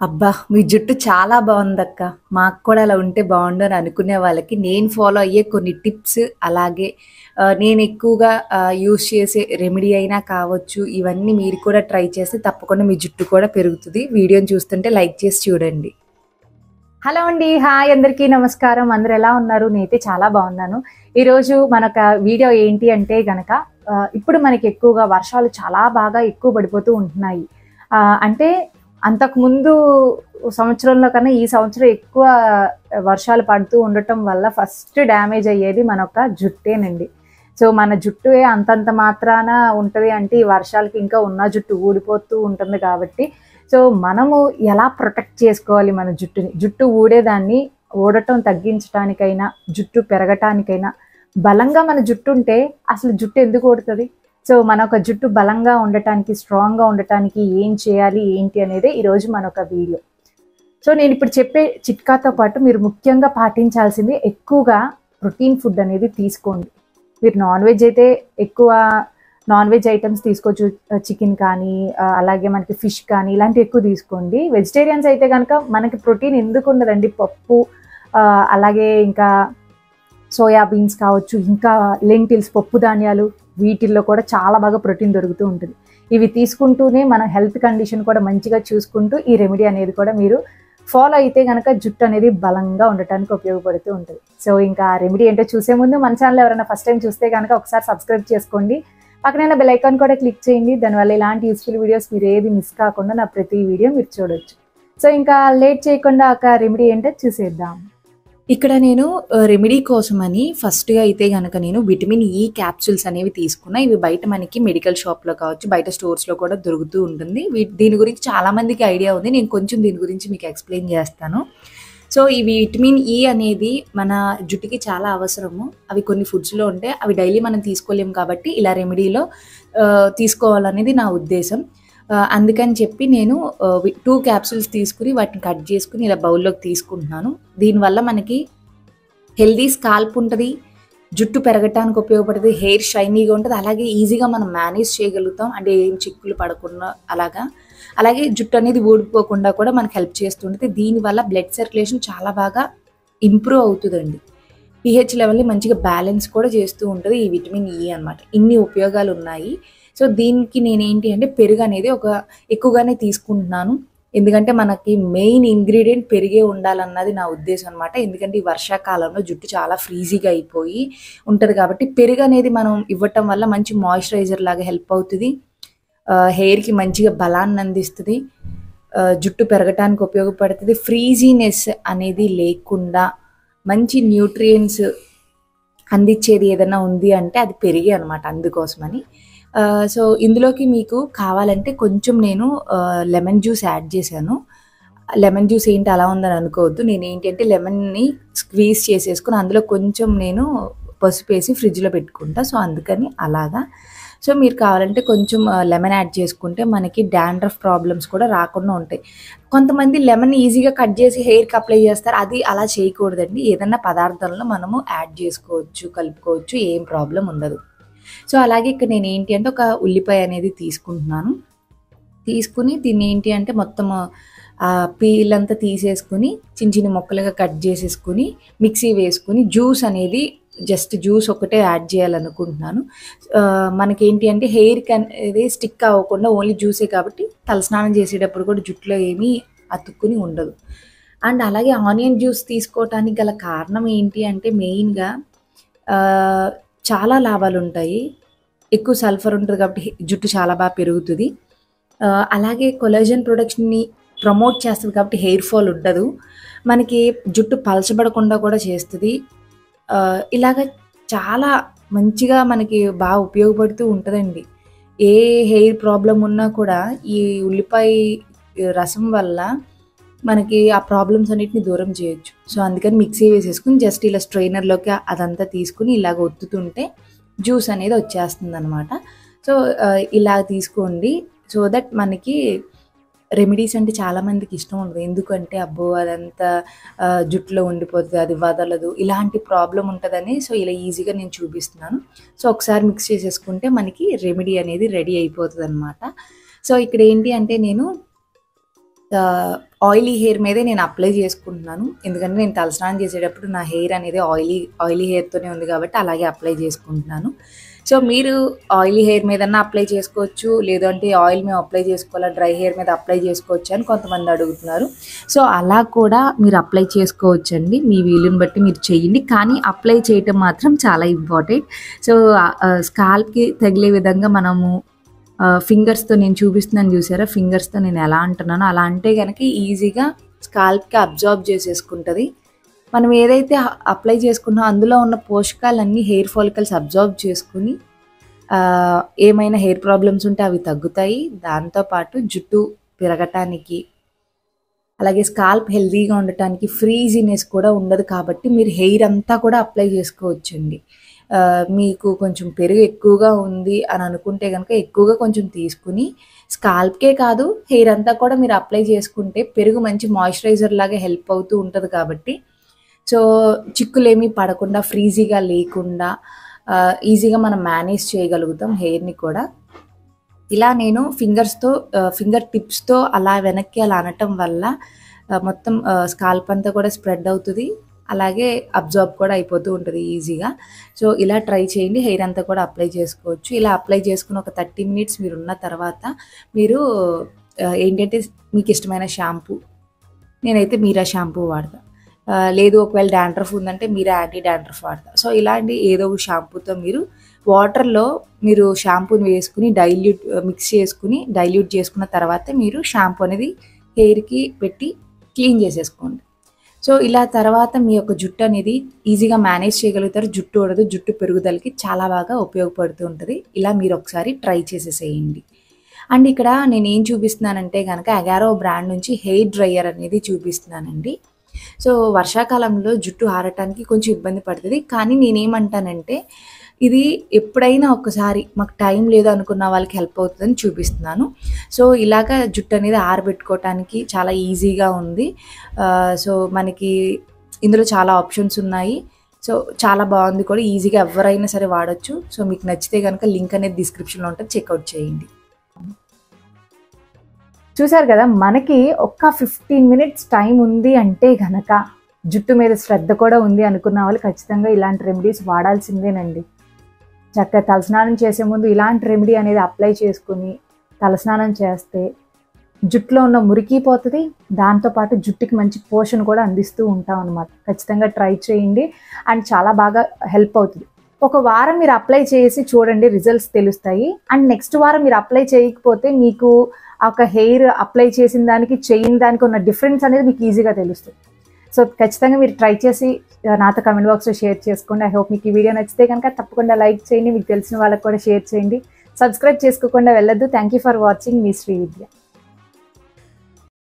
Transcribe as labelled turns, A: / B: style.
A: అబ్బా! మీ జుట్టు చాలా బావుందక్క. మాకు కూడా అలా ఉంటే బావుండు అని అనుకునే వాళ్ళకి నేను ఫాలో అయ్యే కొన్ని టిప్స్ అలాగే ఆహ్, నేను ఎక్కువగా ఆహ్, యూజ్ చేసే రెమెడీ అయినా కావచ్చు. ఇవన్నీ మీరు కూడా ట్రై చేస్తే తప్పకుండా మీ జుట్టు కూడా పెరుగుతది. వీడియోని చూస్తుంటే లైక్ చేసి చూడండి. హలో అండి. హాయ్ అందరికీ నమస్కారం. అందరూ ఎలా ఉన్నారు? నేనైతే చాలా బావున్నాను. ఈరోజు మనొక వీడియో ఏంటి అంటే గనక ఆహ్, ఇప్పుడు మనకి ఎక్కువగా వర్షాలు చాలా బాగా ఎక్కువ పడిపోతూ ఉంటున్నాయి. ఆహ్, అంటే అంతకుముందు సంవత్సరంలో కన్నా ఈ సంవత్సరం ఎక్కువ వర్షాలు పడుతూ ఉండటం వల్ల ఫస్ట్ డ్యామేజ్ అయ్యేది మన యొక్క జుట్టేనండి. సో, మన జుట్టే అంతంత మాత్రాన ఉంటది అంటే ఈ వర్షాలకి ఇంకా ఉన్న జుట్టు ఊడిపోతూ ఉంటుంది కాబట్టి సో, మనము ఎలా ప్రొటెక్ట్ చేసుకోవాలి మన జుట్టుని? జుట్టు ఊడేదాన్ని ఊడటం తగ్గించటానికైనా, జుట్టు పెరగటానికైనా బలంగా మన జుట్టు ఉంటే అసలు జుట్టు ఎందుకు ఊడుతది? సో, మన యొక్క జుట్టు బలంగా ఉండటానికి, స్ట్రాంగ్‌గా ఉండటానికి ఏం చేయాలి? ఏంటి అనేదే ఈరోజు మన యొక్క వీడియో. సో, నేనిప్పుడు చెప్పే చిట్కాతో పాటు మీరు ముఖ్యంగా పాటించాల్సింది ఎక్కువగా ప్రోటీన్ ఫుడ్ అనేది తీసుకోండి. మీరు నాన్ వెజ్ అయితే ఎక్కువ నాన్ వెజ్ ఐటెమ్స్ తీసుకోవచ్చు. చికెన్ కానీ ఆహ్, అలాగే మనకి ఫిష్ కానీ ఇలాంటివి ఎక్కువ తీసుకోండి. వెజిటేరియన్స్ అయితే గనక మనకి ప్రోటీన్ ఎందుకు ఉండదండి? పప్పు ఆహ్, అలాగే ఇంకా సోయా బీన్స్ కావచ్చు, ఇంకా లెంటిల్స్ పప్పు ధాన్యాలు వీటిల్లో కూడా చాలా బాగా ప్రోటీన్ దొరుకుతూ ఉంటుంది. ఇవి తీసుకుంటూనే మన హెల్త్ కండిషన్ కూడా మంచిగా చూసుకుంటూ ఈ రెమెడీ అనేది కూడా మీరు ఫాలో అయితే గనక జుట్టు అనేది బలంగా ఉండటానికి ఉపయోగపడుతూ ఉంటది. సో, ఇంకా ఆ రెమెడీ ఏంటో చూసే ముందు మన ఛానల్ ఎవరైనా ఫస్ట్ టైమ్ చూస్తే గనక ఒకసారి సబ్స్క్రైబ్ చేసుకోండి. పక్కనే ఉన్న బెల్ ఐకాన్ కూడా క్లిక్ చేయండి. దానివల్ల ఇలాంటి యూస్‌ఫుల్ వీడియోస్ మీరు ఏది మిస్ కాకుండా నా ప్రతి వీడియో మీరు చూడొచ్చు. సో, ఇంకా లేట్ చేయకుండా ఒక రెమెడీ ఏంటో చూసేద్దాం. ఇక్కడ నేను ఆహ్, రెమెడీ కోసమని ఫస్ట్‌గా అయితే గనక నేను విటమిన్ ఇ క్యాప్సూల్స్ అనేవి తీసుకున్నా. ఇవి బయట మనకి మెడికల్ షాప్‌లో కావచ్చు, బయట స్టోర్స్‌లో కూడా దొరుకుతూ ఉంటుంది. వీ దీని గురించి చాలా మందికి ఐడియా ఉంది. నేను కొంచెం దీని గురించి మీకు ఎక్స్‌ప్లెయిన్ చేస్తాను. సో, ఈ విటమిన్ ఇ అనేది మన జుట్టుకి చాలా అవసరము. అవి కొన్ని ఫుడ్స్‌లో ఉంటాయి. అవి డైలీ మనం తీసుకోలేము కాబట్టి ఇలా రెమెడీలో ఆహ్, తీసుకోవాలనేది నా ఉద్దేశం. ఆహ్, అందుకని చెప్పి నేను ఆహ్, వి 2 క్యాప్సూల్స్ తీసుకొని వాటిని కట్ చేసుకొని ఇలా బౌల్‌లోకి తీసుకుంటున్నాను. దీనివల్ల మనకి హెల్తీ స్కాల్ప్ ఉంటది. జుట్టు పెరగటానికి ఉపయోగపడతది. హెయిర్ షైనీగా ఉంటది. అలాగే ఈజీగా మనం మేనేజ్ చేయగలుగుతాం. అంటే ఏం చిక్కులు పడకుండా అలాగా. అలాగే జుట్టు అనేది ఊడిపోకుండా కూడా మనకు హెల్ప్ చేస్తూ ఉంటది. దీనివల్ల బ్లడ్ సర్క్యులేషన్ చాలా బాగా ఇంప్రూవ్ అవుతదండి. పీహెచ్ లెవెల్‌ని మంచిగా బ్యాలెన్స్ కూడా చేస్తూ ఉంటది ఈ విటమిన్ ఇ అన్నమాట. ఇన్ని ఉపయోగాలు ఉన్నాయి. సో, దీనికి నేనేంటి అంటే పెరుగు అనేది ఒక ఎక్కువగానే తీసుకుంటున్నాను. ఎందుకంటే మనకి మెయిన్ ఇంగ్రీడియెంట్ పెరుగే ఉండాలన్నది నా ఉద్దేశం అన్నమాట. ఎందుకంటే ఈ వర్షాకాలంలో జుట్టు చాలా ఫ్రీజీగా అయిపోయి ఉంటది కాబట్టి పెరుగు అనేది మనం ఇవ్వటం వల్ల మంచి మాయిశ్చరైజర్ లాగా హెల్ప్ అవుతది. ఆహ్, హెయిర్‌కి మంచిగా బలాన్ని అందిస్తది. ఆహ్, జుట్టు పెరగటానికి ఉపయోగపడుతది. ఫ్రీజీనెస్ అనేది లేకుండా మంచి న్యూట్రియంట్స్ అందించేది ఏదైనా ఉంది అంటే అది పెరుగే అన్నమాట. అందుకోసమని. ఆహ్, సో, ఇందులోకి మీకు కావాలంటే కొంచెం నేను ఆహ్, లెమన్ జ్యూస్ యాడ్ చేశాను. లెమన్ జ్యూస్ ఏంటి అలా ఉందని అనుకోవద్దు. నేనేంటి అంటే లెమన్‌ని స్క్వీజ్ చేసేసుకొని అందులో కొంచెం నేను పసుపేసి ఫ్రిడ్జ్‌లో పెట్టుకుంటా. సో, అందుకని అలాగా. సో, మీరు కావాలంటే కొంచెం ఆహ్, లెమన్ యాడ్ చేసుకుంటే మనకి డాండ్రఫ్ ప్రాబ్లమ్స్ కూడా రాకుండా ఉంటాయి. కొంతమంది లెమన్ ఈజీగా కట్ చేసి హెయిర్‌కి అప్లై చేస్తారు. అది అలా చేయకూడదండి. ఏదన్నా పదార్థంలో మనము యాడ్ చేసుకోవచ్చు, కలుపుకోవచ్చు. ఏం ప్రాబ్లమ్ ఉండదు. సో, అలాగే ఇక్కడ నేనేంటి అంటే ఒక ఉల్లిపాయ అనేది తీసుకుంటున్నాను. తీసుకొని దీన్ని ఏంటి అంటే మొత్తం ఆహ్, పీల్ అంతా తీసేసుకొని చిన్న చిన్న ముక్కలుగా కట్ చేసేసుకొని మిక్సీ వేసుకొని జ్యూస్ అనేది జస్ట్ జ్యూస్ ఒకటే యాడ్ చేయాలనుకుంటున్నాను. ఆహ్, మనకేంటి అంటే హెయిర్‌కి అనేది స్టిక్ అవ్వకుండా ఓన్లీ జ్యూసే కాబట్టి తలస్నానం చేసేటప్పుడు కూడా జుట్టులో ఏమీ అతుక్కుని ఉండదు. అండ్ అలాగే ఆనియన్ జ్యూస్ తీసుకోవటానికి గల కారణం ఏంటి అంటే మెయిన్‌గా ఆహ్, చాలా లాభాలుంటాయి. ఎక్కువ సల్ఫర్ ఉంటది కాబట్టి హె జుట్టు చాలా బాగా పెరుగుతది. ఆహ్, అలాగే కొలాజన్ ప్రొడక్షన్‌ని ప్రమోట్ చేస్తది కాబట్టి హెయిర్ ఫాల్ ఉండదు. మనకి జుట్టు పలచబడకుండా కూడా చేస్తది. ఆహ్, ఇలాగ చాలా మంచిగా మనకి బాగా ఉపయోగపడుతూ ఉంటదండి. ఏ హెయిర్ ప్రాబ్లమ్ ఉన్నా కూడా ఈ ఉల్లిపాయ రసం వల్ల మనకి ఆ ప్రాబ్లమ్స్ అన్నిటిని దూరం చేయొచ్చు. సో, అందుకని మిక్సీ వేసేసుకొని జస్ట్ ఇలా స్ట్రెయినర్‌లోకి అదంతా తీసుకొని ఇలాగ ఒత్తుతుంటే జ్యూస్ అనేది వచ్చేస్తుందన్నమాట. సో, ఆహ్, ఇలా తీసుకోండి. సో దట్ మనకి రెమెడీస్ అంటే చాలా మందికి ఇష్టం ఉండదు. ఎందుకంటే అబ్బో! అదంతా ఆహ్, జుట్టులో ఉండిపోతది. అది వదలదు. ఇలాంటి ప్రాబ్లమ్ ఉంటదని సో, ఇలా ఈజీగా నేను చూపిస్తున్నాను. సో, ఒకసారి మిక్స్ చేసేసుకుంటే మనకి రెమెడీ అనేది రెడీ అయిపోతదనమాట. సో, ఇక్కడ ఏంటి అంటే నేను ఆహ్, ఆయిలీ హెయిర్ మీదే నేను అప్లై చేసుకుంటున్నాను. ఎందుకంటే నేను తలస్నానం చేసేటప్పుడు నా హెయిర్ అనేది ఆయిలీ ఆయిలీ హెయిర్‌తోనే ఉంది కాబట్టి అలాగే అప్లై చేసుకుంటున్నాను. సో, మీరు ఆయిలీ హెయిర్ మీదన్నా అప్లై చేసుకోవచ్చు. లేదు అంటే ఆయిల్ మేము అప్లై చేసుకోవాలా డ్రై హెయిర్ మీద అప్లై చేసుకోవచ్చా అని కొంతమంది అడుగుతున్నారు. సో, అలా కూడా మీరు అప్లై చేసుకోవచ్చండి. మీ వీలుని బట్టి మీరు చేయండి. కానీ అప్లై చేయటం మాత్రం చాలా ఇంపార్టెంట్. సో, ఆహ్, స్కాల్ప్‌కి తగిలే విధంగా మనము ఆహ్, ఫింగర్స్‌తో నేను చూపిస్తున్నాను చూసారా? ఫింగర్స్‌తో నేను ఎలా అంటున్నానో అలా అంటే గనక ఈజీగా స్కాల్ప్‌కి అబ్జార్బ్ చేసేసుకుంటది. మనం ఏదైతే అ అప్లై చేసుకున్నామో అందులో ఉన్న పోషకాలన్నీ హెయిర్ ఫాలికల్స్ అబ్జార్బ్ చేసుకొని ఆహ్, ఏమైనా హెయిర్ ప్రాబ్లమ్స్ ఉంటే అవి తగ్గుతాయి. దాంతో పాటు జుట్టు పెరగటానికి అలాగే స్కాల్ప్ హెల్తీగా ఉండటానికి ఫ్రీజీనెస్ కూడా ఉండదు కాబట్టి మీరు హెయిర్ అంతా కూడా అప్లై చేసుకోవచ్చండి. ఆహ్, మీకు కొంచెం పెరుగు ఎక్కువగా ఉంది అని అనుకుంటే గనక ఎక్కువగా కొంచెం తీసుకొని స్కాల్ప్‌కే కాదు హెయిర్ అంతా కూడా మీరు అప్లై చేసుకుంటే పెరుగు మంచి మాయిశ్చరైజర్ లాగా హెల్ప్ అవుతూ ఉంటది కాబట్టి సో, చిక్కులేమీ పడకుండా ఫ్రీజీగా లేకుండా ఆహ్, ఈజీగా మనం మేనేజ్ చేయగలుగుతాం హెయిర్‌ని కూడా. ఇలా నేను ఫింగర్స్‌తో ఆహ్, ఫింగర్ టిప్స్‌తో అలా వెనక్కి అలా అనటం వల్ల ఆహ్, మొత్తం ఆహ్, స్కాల్ప్ అంతా కూడా స్ప్రెడ్ అవుతది. అలాగే అబ్జార్బ్ కూడా అయిపోతూ ఉంటది ఈజీగా. సో, ఇలా ట్రై చేయండి. హెయిర్ అంతా కూడా అప్లై చేసుకోవచ్చు. ఇలా అప్లై చేసుకొని ఒక 30 మినిట్స్ మీరున్న తర్వాత మీరు ఆహ్, ఏంటంటే మీకిష్టమైన షాంపూ నేనైతే మీరా షాంపూ వాడతా. ఆహ్, లేదు ఒకవేళ డాండ్రఫ్ ఉందంటే మీరా యాంటీ డాండ్రఫ్ వాడతా. సో, ఇలాంటి ఏదో ఒక షాంపూతో మీరు వాటర్‌లో మీరు షాంపూని వేసుకొని డైల్యూట్ మిక్స్ చేసుకొని డైల్యూట్ చేసుకున్న తర్వాత మీరు షాంపూ అనేది హెయిర్‌కి పెట్టి క్లీన్ చేసేసుకోండి. సో, ఇలా తర్వాత మీ యొక్క జుట్టు అనేది ఈజీగా మేనేజ్ చేయగలుగుతారు. జుట్టు ఊడదు. జుట్టు పెరుగుదలకి చాలా బాగా ఉపయోగపడుతూ ఉంటది. ఇలా మీరు ఒకసారి ట్రై చేసేసేయండి. అండ్ ఇక్కడ నేనేం చూపిస్తున్నానంటే గనక అగారో బ్రాండ్ నుంచి హెయిర్ డ్రైయర్ అనేది చూపిస్తున్నానండి. సో, వర్షాకాలంలో జుట్టు ఆరటానికి కొంచెం ఇబ్బంది పడతది. కానీ నేనేమంటానంటే ఇది ఎప్పుడైనా ఒక్కసారి మాకు టైం లేదు అనుకున్న వాళ్ళకి హెల్ప్ అవుతదని చూపిస్తున్నాను. సో, ఇలాగ జుట్టు అనేది ఆరబెట్టుకోవటానికి చాలా ఈజీగా ఉంది. ఆహ్, సో, మనకి ఇందులో చాలా ఆప్షన్స్ ఉన్నాయి. సో, చాలా బావుంది కూడా. ఈజీగా ఎవ్వరైనా సరే వాడొచ్చు. సో, మీకు నచ్చితే గనక లింక్ అనేది డిస్క్రిప్షన్‌లో ఉంటది. చెక్‌ఔట్ చేయండి. చూసారు కదా! మనకి ఒక్క 15 మినిట్స్ టైం ఉంది అంటే గనక జుట్టు మీద శ్రద్ధ కూడా ఉంది అనుకున్న వాళ్ళు ఖచ్చితంగా ఇలాంటి రెమెడీస్ వాడాల్సిందేనండి. చక్కగా తలస్నానం చేసే ముందు ఇలాంటి రెమెడీ అనేది అప్లై చేసుకొని తలస్నానం చేస్తే జుట్టులో ఉన్న మురికి పోతది. దాంతో పాటు జుట్టుకి మంచి పోషణ కూడా అందిస్తూ ఉంటాం అనమాట. ఖచ్చితంగా ట్రై చేయండి. అండ్ చాలా బాగా హెల్ప్ అవుతది. ఒక వారం మీరు అప్లై చేసి చూడండి రిజల్ట్స్ తెలుస్తాయి. అండ్ నెక్స్ట్ వారం మీరు అప్లై చేయకపోతే మీకు ఆ ఒక హెయిర్ అప్లై చేసిన దానికి, చేయని దానికి ఉన్న డిఫరెన్స్ అనేది మీకు ఈజీగా తెలుస్తది. సో, ఖచ్చితంగా మీరు ట్రై చేసి ఆహ్, నాతో కామెంట్ బాక్స్‌లో షేర్ చేసుకోండి. ఐ హోప్ మీకు ఈ వీడియో నచ్చితే గనక తప్పకుండా లైక్ చేయండి. మీకు తెలిసిన వాళ్ళకి కూడా షేర్ చేయండి. సబ్స్క్రైబ్ చేసుకోకుండా వెళ్ళొద్దు. Thank you for watching. మీ శ్రీవిద్య.